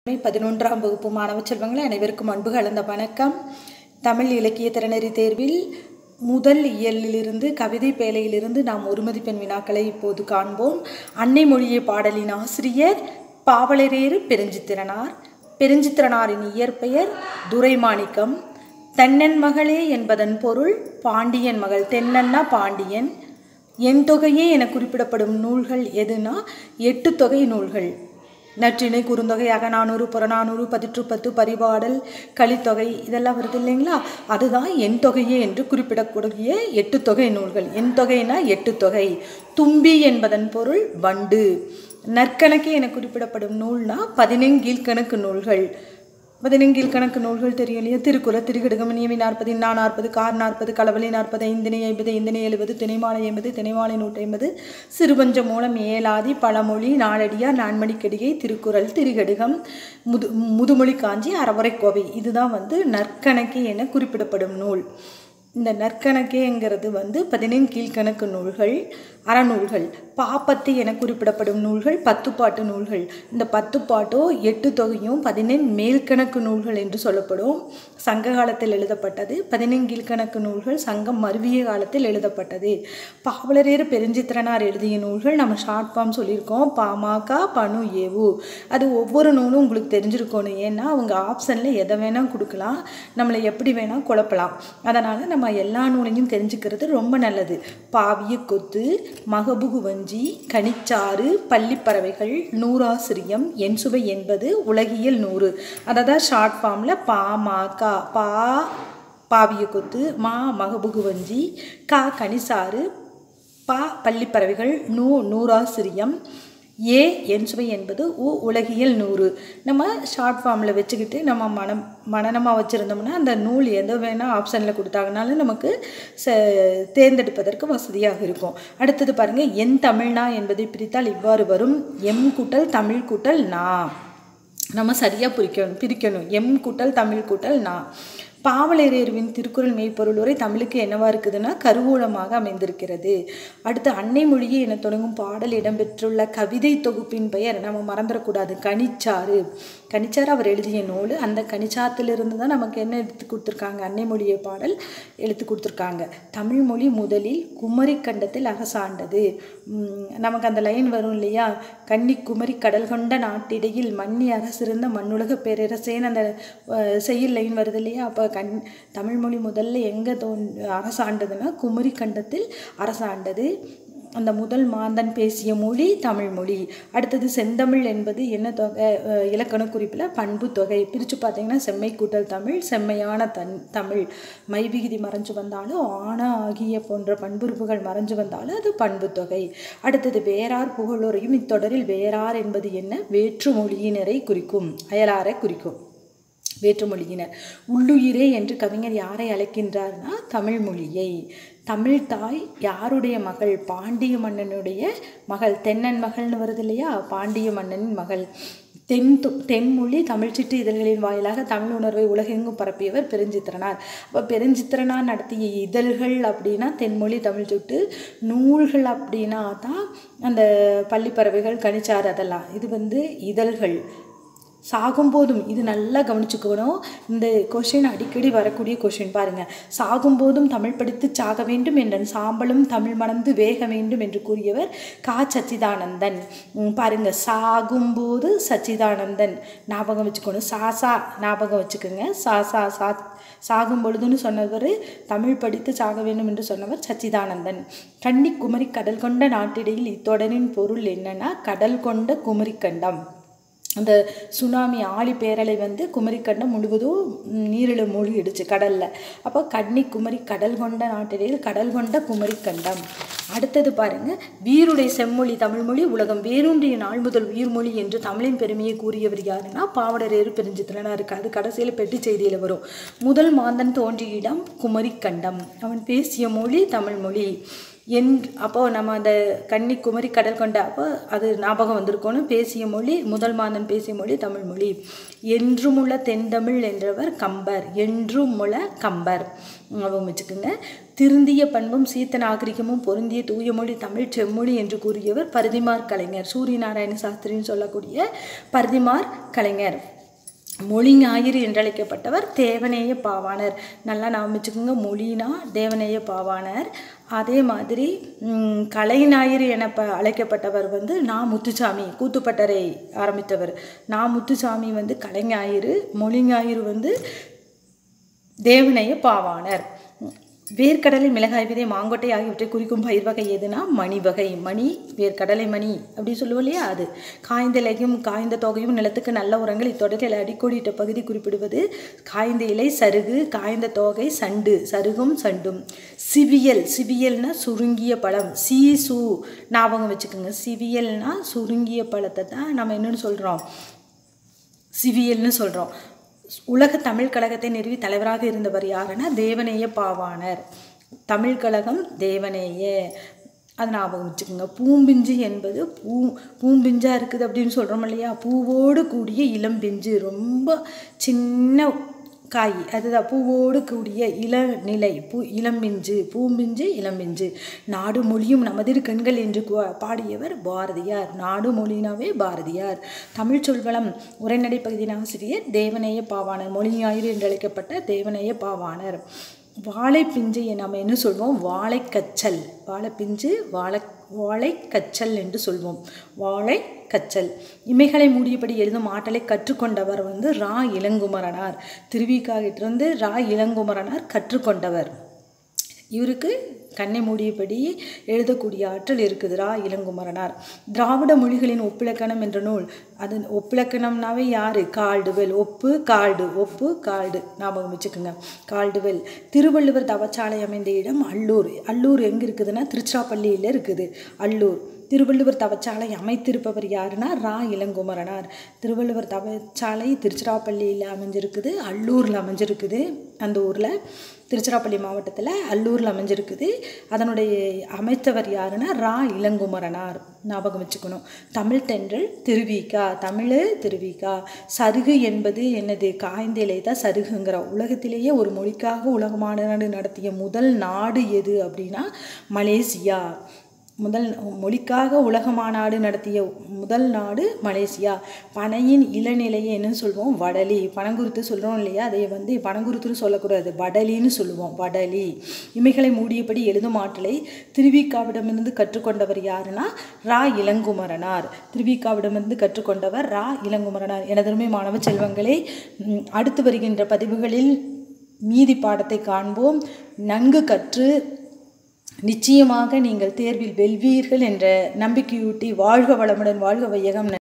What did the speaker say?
பதினொன்றாம் வகுப்பு மாணவ செல்வங்களே அனைவருக்கும் அன்பு கலந்த வணக்கம் தமிழ் இலக்கிய திறனறி தேர்வில் முதல் இயலிலிருந்து கவிதை பேழையிலிருந்து நாம் ஒரு மதிப்பெண் வினாக்களை இப்போது காண்போம் அன்னை மொழியை பாடலின் ஆசிரியர் பாவலரேறு பெருஞ்சித்திரனார் பெருஞ்சித்திரனாரின் இயற்பெயர் துரைமாணிக்கம் தென்னன் மகளே என்பதன் பொருள் பாண்டியன் மகள் தென்னன்னா பாண்டியன் என் தொகையே என குறிப்பிடப்படும் நூல்கள் எதுனா எட்டு தொகை நூல்கள் நற்றிணை குறுந்தொகை அகநானூறு புறநானூறு பதிற்று பத்து பரிபாடல் கலித்தொகை இதெல்லாம் வருது இல்லைங்களா அதுதான் என் தொகையே என்று குறிப்பிடக்கூடிய எட்டு தொகை நூல்கள் என் தொகைனா எட்டு தொகை தும்பி என்பதன் பொருள் வண்டு நற்கணக்கு என குறிப்பிடப்படும் நூல்னா பதினெண்கீழ்கணக்கு நூல்கள் பதினெண்கீழ் கணக்கு நூல்கள் தெரியும் இல்லையா திருக்குறள் திருக்கடுகம் நியமி நாற்பது இன்னா நாற்பது கார் நாற்பது களவழி நாற்பது ஐந்தினை ஐம்பது ஐந்தினை எழுபது திணைமாலை ஐம்பது திணைமாலை நூற்றி ஐம்பது சிறுபஞ்ச மூலம் ஏலாதி பழமொழி நாளடியார் நான்மணிக்கடிகை திருக்குறள் திருக்கடுகம் முது முதுமொழி காஞ்சி அறவுரை கோவை இதுதான் வந்து நற்கணக்கு என குறிப்பிடப்படும் நூல் இந்த நற்கணக்கேங்கிறது வந்து பதினெண் கீழ்கணக்கு நூல்கள் அறநூல்கள் பாப்பத்து என குறிப்பிடப்படும் நூல்கள் பத்துப்பாட்டு நூல்கள் இந்த பத்துப்பாட்டோ எட்டு தொகையும் பதினெண் மேல்கணக்கு நூல்கள் என்று சொல்லப்படும் சங்க காலத்தில் எழுதப்பட்டது பதினெண் கீழ்கணக்கு நூல்கள் சங்கம் மருவிய காலத்தில் எழுதப்பட்டது பாவலரேறு பெருஞ்சித்திரனார் எழுதிய நூல்கள் நம்ம ஷார்ட் ஃபார்ம் சொல்லியிருக்கோம் பாமக பனு ஏவு அது ஒவ்வொரு நூலும் உங்களுக்கு தெரிஞ்சிருக்கணும் ஏன்னா அவங்க ஆப்ஷனில் எதை வேணால் கொடுக்கலாம் நம்மளை எப்படி வேணால் குழப்பலாம் அதனால் நம்ம எல்லா நூலையும் தெரிஞ்சுக்கிறது ரொம்ப நல்லது பாவிய கொத்து மகபுகு வஞ்சி கனிச்சாறு பள்ளிப்பறவைகள் நூறாசிரியம் என் சுவை என்பது உலகியல் நூறு அதை தான் ஷார்ட் ஃபார்மில் பாமக பா பாவிய கொத்து மா மகபுகு வஞ்சி கா கனிசாறு பா பள்ளிப்பறவைகள் நூ நூறாசிரியம் ஏ என் சுவை என்பது உ உலகியல் நூறு நம்ம ஷார்ட் ஃபார்மில் வச்சுக்கிட்டு நம்ம மனம் மனநமாக வச்சுருந்தோம்னா அந்த நூல் எதை வேணால் ஆப்ஷனில் கொடுத்தாங்கனாலும் நமக்கு ச தேர்ந்தெடுப்பதற்கு வசதியாக இருக்கும் அடுத்தது பாருங்கள் என் தமிழ்னா என்பதை பிரித்தால் இவ்வாறு வரும் எம் கூட்டல் தமிழ் கூட்டல் நா நம்ம சரியாக பிரிக்கணும் பிரிக்கணும் எம் கூட்டல் தமிழ் கூட்டல் நா பாவலரேருவின் திருக்குறள் மெய்ப்பொருள் உரை தமிழுக்கு என்னவா இருக்குதுன்னா கருவூலமாக அமைந்திருக்கிறது அடுத்து அன்னை மொழியே என தொடங்கும் பாடல் இடம்பெற்றுள்ள கவிதை தொகுப்பின் பெயர் நம்ம மறந்துடக்கூடாது கனிச்சாறு கனிச்சாறு அவர் எழுதிய நூல் அந்த கனிச்சாத்திலிருந்து தான் நமக்கு என்ன எடுத்து கொடுத்துருக்காங்க அன்னை மொழியை பாடல் எடுத்து கொடுத்துருக்காங்க தமிழ் மொழி முதலில் குமரி கண்டத்தில் அரசாண்டது நமக்கு அந்த லைன் வரும் இல்லையா கன்னி குமரி கடல் கொண்ட நாட்டிடையில் மன்னி அரசிருந்த மண்ணுலக பேரரசேன்னு அந்த செய்யுள் லைன் வருது இல்லையா அப்போ கண் தமிழ்மொழி முதல்ல எங்கே தோன் அரசாண்டதுன்னா குமரி கண்டத்தில் அரசாண்டது அந்த முதல் மாந்தன் பேசிய மொழி தமிழ் மொழி அடுத்தது செந்தமிழ் என்பது என்ன தொகை இலக்கண குறிப்பில் பண்பு தொகை பிரித்து பார்த்தீங்கன்னா செம்மை கூட்டல் தமிழ் செம்மையான தன் தமிழ் மைவிகுதி மறைஞ்சு வந்தாலும் ஆன ஆகிய போன்ற பண்புறுப்புகள் மறைஞ்சு வந்தாலும் அது பண்பு தொகை அடுத்தது வேறார் புகழுரையும் இத்தொடரில் வேறார் என்பது என்ன வேற்று மொழியினரை குறிக்கும் அயலாரை குறிக்கும் வேற்றுமொழியினர் உள்ளுயிரே என்று கவிஞர் யாரை அழைக்கின்றார்னா தமிழ் மொழியை தமிழ் தாய் யாருடைய மகள் பாண்டிய மன்னனுடைய மகள் தென்னன் மகள்னு வருது இல்லையா பாண்டிய மன்னனின் மகள் தென் தென்மொழி தமிழ் சிட்டு இதழ்களின் வாயிலாக தமிழ் உணர்வை உலகெங்கும் பரப்பியவர் பெருஞ்சித்திரனார் அப்போ பெருஞ்சித்திரனார் நடத்திய இதழ்கள் அப்படின்னா தென்மொழி தமிழ் சுட்டு நூல்கள் அப்படின்னா தான் அந்த பள்ளிப்பறவைகள் கணிச்சார் அதெல்லாம் இது வந்து இதழ்கள் சாகும்போதும் இது நல்லா கவனிச்சுக்கணும் இந்த கொஷின் அடிக்கடி வரக்கூடிய கொஷின் பாருங்கள் சாகும்போதும் தமிழ் படித்து சாக வேண்டும் என்றன் சாம்பலும் தமிழ் மணந்து வேக வேண்டும் என்று கூறியவர் கா சச்சிதானந்தன் பாருங்க சாகும்போது சச்சிதானந்தன் ஞாபகம் வச்சுக்கணும் சாசா ஞாபகம் வச்சுக்கோங்க சாசா சா சாகும் பொழுதுன்னு சொன்னவர் தமிழ் படித்து சாக வேண்டும் என்று சொன்னவர் சச்சிதானந்தன் கன்னி குமரி கடல் கொண்ட நாட்டிடையில் இத்தொடரின் பொருள் என்னன்னா கடல் கொண்ட குமரி கண்டம் அந்த சுனாமி ஆழி பேரலை வந்து குமரிக்கண்டம் முழுவதும் நீரில் மூழ்கிடுச்சு கடலில் அப்போ கன்னி குமரி கடல் கொண்ட நாட்டிடையில் கடல் கொண்ட குமரிக்கண்டம் அடுத்தது பாருங்க வீருடைய செம்மொழி தமிழ்மொழி உலகம் வேரூன்றிய நாள் முதல் உயிர்மொழி என்று தமிழின் பெருமையை கூறியவர் யாருன்னா பாவடரேறு பெருஞ்சித்திரனா இருக்கு அது கடைசியில் பெட்டி செய்தியில் வரும் முதல் மாந்தன் தோன்றிய இடம் குமரிக்கண்டம் அவன் பேசிய மொழி தமிழ்மொழி என் அப்போ நம்ம அந்த கன்னி குமரி கடல் கொண்ட அப்போ அது ஞாபகம் வந்திருக்கணும் பேசிய மொழி முதல் மாதம் பேசிய மொழி தமிழ் மொழி என்றுமுள்ள தென்தமிழ் என்றவர் கம்பர் என்றுமுள்ள கம்பர் ஞாபகம் வச்சுக்கோங்க திருந்திய பண்பும் சீத்த நாகரிகமும் பொருந்திய தூயமொழி தமிழ் செம்மொழி என்று கூறியவர் பரிதிமார் கலைஞர் சூரிய நாராயண சாஸ்திரின்னு சொல்லக்கூடிய பரிதிமார் கலைஞர் மொழி ஞாயிறு என்றழைக்கப்பட்டவர் தேவநேய பாவாணர் நல்லா நான் வச்சுக்கோங்க மொழினா தேவநேய பாவாணர் அதே மாதிரி ம், கலை ஞாயிறு என ப அழைக்கப்பட்டவர் வந்து நா முத்துசாமி கூத்துப்பட்டறை ஆரம்பித்தவர் நா முத்துசாமி வந்து கலை ஞாயிறு மொழி ஞாயிறு வந்து தேவநேய பாவாணர் வேர்க்கடலை மிளகாய் விதை மாங்கொட்டை ஆகியவற்றை குறிக்கும் பயிர் வகை எதுனா மணி வகை மணி வேர்க்கடலை மணி அப்படி சொல்லுவோம் இல்லையா அது காய்ந்த இலையும் காய்ந்த தொகையும் நிலத்துக்கு நல்ல உரங்கள் இத்தொடரில் அடிக்கோடிட்ட பகுதி குறிப்பிடுவது காய்ந்த இலை சருகு காய்ந்த தொகை சண்டு சருகும் சண்டும் சிவியல் சிவியல்னா சுருங்கிய பழம் சீ சு ஞாபகம் வச்சுக்கோங்க சிவியல்னா சுருங்கிய பழத்தை தான் நம்ம என்னன்னு சொல்கிறோம் சிவியல்னு சொல்கிறோம் உலக தமிழ் கழகத்தை நிறுவி தலைவராக இருந்தவர் யாருன்னா தேவநேய பாவாணர் தமிழ் கழகம் தேவநேய அது ஞாபகம் வச்சுக்கோங்க பூம்பிஞ்சு என்பது பூ பூம்பிஞ்சாக இருக்குது அப்படின்னு சொல்கிறோம் இல்லையா பூவோடு கூடிய இளம்பிஞ்சு ரொம்ப சின்ன காய் அதுதான் பூவோடு கூடிய இளநிலை பூ இளம்பிஞ்சு பூம்பிஞ்சு இளம்பிஞ்சு நாடு மொழியும் நமதிரு கண்கள் என்று கு- பாடியவர் பாரதியார் நாடு மொழினாவே பாரதியார் தமிழ் சொல்வளம் உரைநடை பகுதியின் ஆசிரியர் தேவநேய பாவாணர் மொழி ஞாயிறு என்று அழைக்கப்பட்ட தேவநேய பாவாணர் வாழைப்பிஞ்சு நம்ம என்ன சொல்வோம் வாழைக்கச்சல் வாழைப்பிஞ்சு வாழை வாழைக்கச்சல் என்று சொல்வோம் வாழை கச்சல் இமைகளை மூடியபடி எழுதும் ஆற்றலை கற்றுக்கொண்டவர் வந்து ரா இளங்குமரனார் திருவிக்காகிட்டிருந்து ரா இளங்குமரனார் கற்றுக்கொண்டவர் இவருக்கு கண்ணை மூடியபடி எழுதக்கூடிய ஆற்றல் இருக்குதுரா இளங்குமரனார் திராவிட மொழிகளின் ஒப்பிலக்கணம் என்ற நூல் அது ஒப்பிலக்கணம்னாவே யாரு கால்டுவெல் ஒப்பு கால்டு ஒப்பு கால்டு ஞாபகம் வச்சுக்கோங்க கால்டுவெல் திருவள்ளுவர் தவச்சாலை அமைந்த இடம் அல்லூர் அல்லூர் எங்கே இருக்குதுன்னா திருச்சிராப்பள்ளியில் இருக்குது அல்லூர் திருவள்ளுவர் தவச்சாலை அமைத்திருப்பவர் யாருன்னா ரா இளங்குமரனார் திருவள்ளுவர் தவச்சாலை திருச்சிராப்பள்ளியில் அமைஞ்சிருக்குது அல்லூரில் அமைஞ்சிருக்குது அந்த ஊரில் திருச்சிராப்பள்ளி மாவட்டத்தில் அல்லூரில் அமைஞ்சிருக்குது அதனுடைய அமைத்தவர் யாருன்னா ரா இளங்குமரனார் ஞாபகம் வச்சுக்கணும் தமிழ் தென்றல் திருவிக்கா தமிழ் திருவிக்கா சருகு என்பது என்னது காய்ந்த இலை தான் சருகுங்கிற உலகத்திலேயே ஒரு மொழிக்காக உலக மாநாடு நடத்திய முதல் நாடு எது அப்படின்னா மலேசியா முதல் மொழிக்காக உலக மாநாடு நடத்திய முதல் நாடு மலேசியா பனையின் இளநிலையை என்னன்னு சொல்லுவோம் வடலி பனங்குருத்து சொல்கிறோம் இல்லையா அதை வந்து பனங்குருத்துன்னு சொல்லக்கூடாது வடலின்னு சொல்லுவோம் வடலி இமைகளை மூடியபடி எழுதும் ஆற்றலை திருவிக்காவிடமிருந்து கற்றுக்கொண்டவர் யாருன்னா ரா இளங்குமரனார் திருவிக்காவிடமிருந்து கற்றுக்கொண்டவர் ரா இளங்குமரனார் எனதருமை மாணவ செல்வங்களே ம், அடுத்து வருகின்ற பதிவுகளில் மீதி பாடத்தை காண்போம் நன்கு கற்று நிச்சயமாக நீங்கள் தேர்வில் வெல்வீர்கள் என்ற நம்பிக்கையூட்டி வாழ்க வளமுடன் வாழ்க வையகம்